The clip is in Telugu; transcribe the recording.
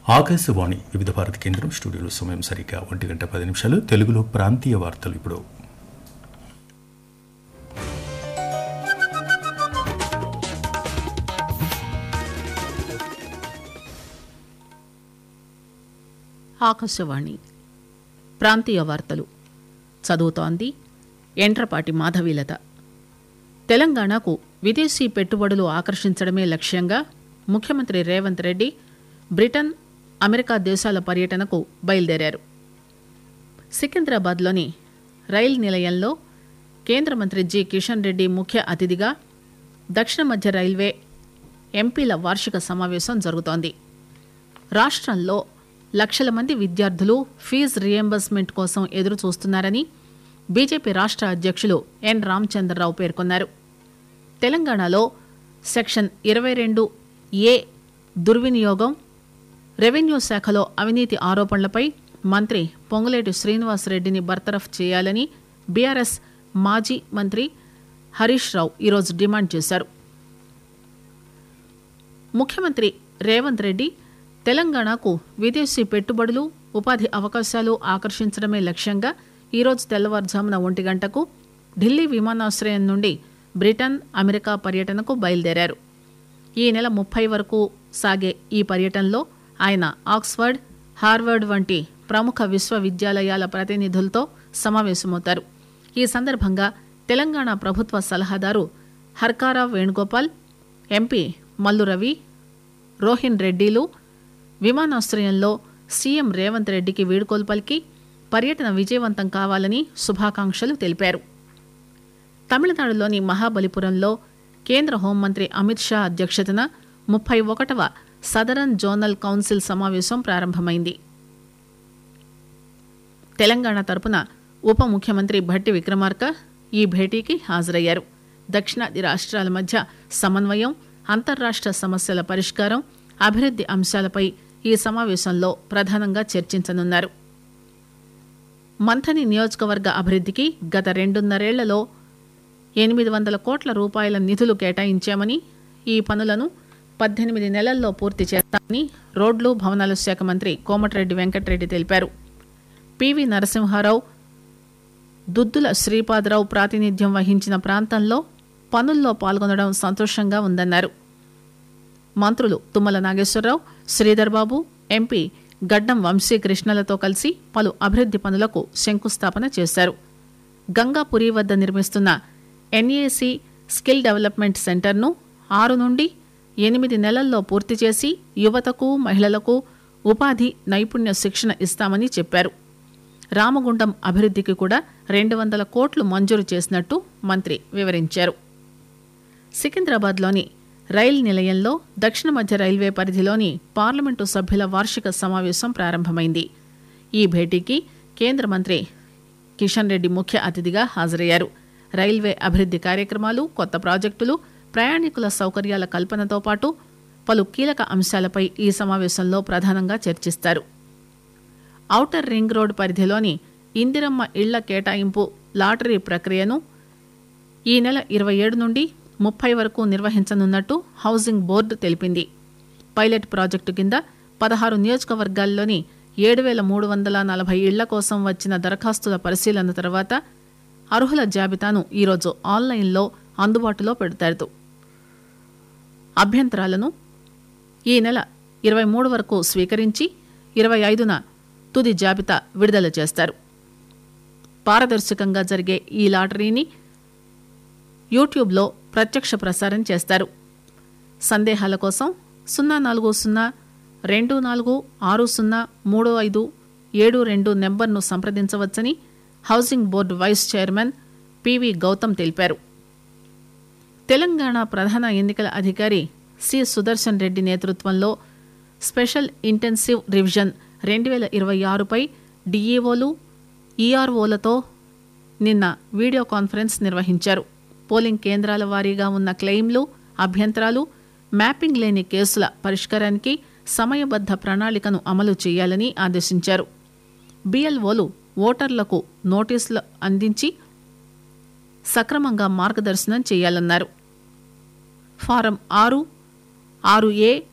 ఆకాశవాణి వివిధ భారతి కేంద్రం స్టూడియోలో సమయం సరిగ్గా ఒంటి గంట పది నిమిషాలు తెలుగులో ప్రాంతీయ వార్తలు ఇప్పుడు ఆకాశవాణి ప్రాంతీయ వార్తలు చదువుతోంది ఎంట్రపాటి మాధవీలత తెలంగాణకు విదేశీ పెట్టుబడులు ఆకర్షించడమే లక్ష్యంగా ముఖ్యమంత్రి రేవంత్ రెడ్డి బ్రిటన్ అమెరికా దేశాల పర్యటనకు బయలుదేరారు సికింద్రాబాద్లోని రైలు నిలయంలో కేంద్ర మంత్రి జి కిషన్ రెడ్డి ముఖ్య అతిథిగా దక్షిణ మధ్య రైల్వే ఎంపీల వార్షిక సమావేశం జరుగుతోంది రాష్ట్రంలో లక్షల మంది విద్యార్థులు ఫీజు రియంబర్స్మెంట్ కోసం ఎదురు చూస్తున్నారని బీజేపీ రాష్ట్ర అధ్యక్షులు ఎన్ రామచంద్రరావు పేర్కొన్నారు తెలంగాణలో సెక్షన్ ఇరవై రెండు ఏ దుర్వినియోగం రెవెన్యూ శాఖలో అవినీతి ఆరోపణలపై మంత్రి పొంగులేటి శ్రీనివాసరెడ్డిని బర్తరఫ్ చేయాలని బీఆర్ఎస్ మాజీ మంత్రి హరీష్ రావు ఈరోజు డిమాండ్ చేశారు ముఖ్యమంత్రి రేవంత్ రెడ్డి తెలంగాణకు విదేశీ పెట్టుబడులు ఉపాధి అవకాశాలు ఆకర్షించడమే లక్ష్యంగా ఈరోజు తెల్లవారుజామున ఒంటి గంటకు ఢిల్లీ విమానాశ్రయం నుండి బ్రిటన్ అమెరికా పర్యటనకు బయలుదేరారు ఈ నెల ముప్పై వరకు సాగే ఈ పర్యటనలో ఆయన ఆక్స్ఫర్డ్ హార్వర్డ్ వంటి ప్రముఖ విశ్వవిద్యాలయాల ప్రతినిధులతో సమావేశమవుతారు ఈ సందర్భంగా తెలంగాణ ప్రభుత్వ సలహాదారు హర్కారా వేణుగోపాల్ ఎంపీ మల్లు రవి రోహిన్ రెడ్డిలు విమానాశ్రయంలో సీఎం రేవంత్ రెడ్డికి వీడుకోలు పలికి పర్యటన విజయవంతం కావాలని శుభాకాంక్షలు తెలిపారు తమిళనాడులోని మహాబలిపురంలో కేంద్ర హోంమంత్రి అమిత్ షా అధ్యక్షతన ముప్పై ఒకటవ సదరన్ జోనల్ కౌన్సిల్ సమావేశం ప్రారంభమైంది తెలంగాణ తరపున ఉప ముఖ్యమంత్రి భట్టి విక్రమార్క ఈ భేటీకి హాజరయ్యారు దక్షిణాది రాష్ట్రాల మధ్య సమన్వయం అంతర్రాష్ట్ర సమస్యల పరిష్కారం అభివృద్ది అంశాలపై ఈ సమావేశంలో ప్రధానంగా చర్చించనున్నారు మంథని నియోజకవర్గ అభివృద్దికి గత రెండున్నరేళ్లలో ఎనిమిది వందల కోట్ల రూపాయల నిధులు కేటాయించామని ఈ పనులను పద్దెనిమిది నెలల్లో పూర్తి చేస్తామని రోడ్లు భవనాల శాఖ మంత్రి కోమటిరెడ్డి వెంకటరెడ్డి తెలిపారు పివి నరసింహారావు దుద్దుల శ్రీపాదరావు ప్రాతినిధ్యం వహించిన ప్రాంతంలో పనుల్లో పాల్గొనడం సంతోషంగా ఉందన్నారు మంత్రులు తుమ్మల నాగేశ్వరరావు శ్రీధర్ బాబు ఎంపీ గడ్డం వంశీకృష్ణలతో కలిసి పలు అభివృద్ది పనులకు శంకుస్థాపన చేశారు గంగాపురి వద్ద నిర్మిస్తున్న ఎన్ఏసి స్కిల్ డెవలప్మెంట్ సెంటర్ను ఆరు నుండి ఎనిమిది నెలల్లో పూర్తి చేసి యువతకు మహిళలకు ఉపాధి నైపుణ్య శిక్షణ ఇస్తామని చెప్పారు రామగుండం అభివృద్దికి కూడా రెండు వందల కోట్లు మంజూరు చేసినట్టు మంత్రి వివరించారు సికింద్రాబాద్లోని రైలు నిలయంలో దక్షిణ మధ్య రైల్వే పరిధిలోని పార్లమెంటు సభ్యుల వార్షిక సమావేశం ప్రారంభమైంది ఈ భేటీకి కేంద్ర మంత్రి కిషన్ రెడ్డి ముఖ్య అతిథిగా హాజరయ్యారు రైల్వే అభివృద్ది కార్యక్రమాలు కొత్త ప్రాజెక్టులు ప్రయాణికుల సౌకర్యాల కల్పనతో పాటు పలు కీలక అంశాలపై ఈ సమావేశంలో ప్రధానంగా చర్చిస్తారు ఔటర్ రింగ్ రోడ్ పరిధిలోని ఇందిరమ్మ ఇళ్ల కేటాయింపు లాటరీ ప్రక్రియను ఈ నెల ఇరవై ఏడు నుండి ముప్పై వరకు నిర్వహించనున్నట్టు హౌసింగ్ బోర్డు తెలిపింది పైలట్ ప్రాజెక్టు కింద పదహారు నియోజకవర్గాల్లోని ఏడు వేల మూడు వందల నలభై ఇళ్ల కోసం వచ్చిన దరఖాస్తుల పరిశీలన తర్వాత అర్హుల జాబితాను ఈరోజు ఆన్లైన్లో అందుబాటులో పెడతారు అభ్యంతరాలను ఈ నెల ఇరవై మూడు వరకు స్వీకరించి ఇరవై ఐదున తుది జాబితా విడుదల చేస్తారు పారదర్శకంగా జరిగే ఈ లాటరీని యూట్యూబ్లో ప్రత్యక్ష ప్రసారం చేస్తారు సందేహాల కోసం సున్నా నాలుగు సున్నా రెండు నాలుగు ఆరు సున్నా మూడు ఐదు ఏడు రెండు నెంబర్ను సంప్రదించవచ్చని housing board vice chairman PV Gautam తెలిపారు తెలంగాణ ప్రధాన ఎన్నికల అధికారి సి సుదర్శన్ రెడ్డి నేతృత్వంలో స్పెషల్ ఇంటెన్సివ్ రివిజన్ రెండు వేల ఇరవై ఆరుపై డిఈఓలు ఈఆర్ఓలతో నిన్న వీడియో కాన్ఫరెన్స్ నిర్వహించారు పోలింగ్ కేంద్రాల వారీగా ఉన్న క్లెయిమ్లు అభ్యంతరాలు మ్యాపింగ్ లేని కేసుల పరిష్కారానికి సమయబద్ద ప్రణాళికను అమలు చేయాలని ఆదేశించారు బిఎల్ఓలు ఓటర్లకు నోటీసులు అందించి సక్రమంగా మార్గదర్శనం చేయాలన్నారు ఫారం ఆరు ఆరు ఏ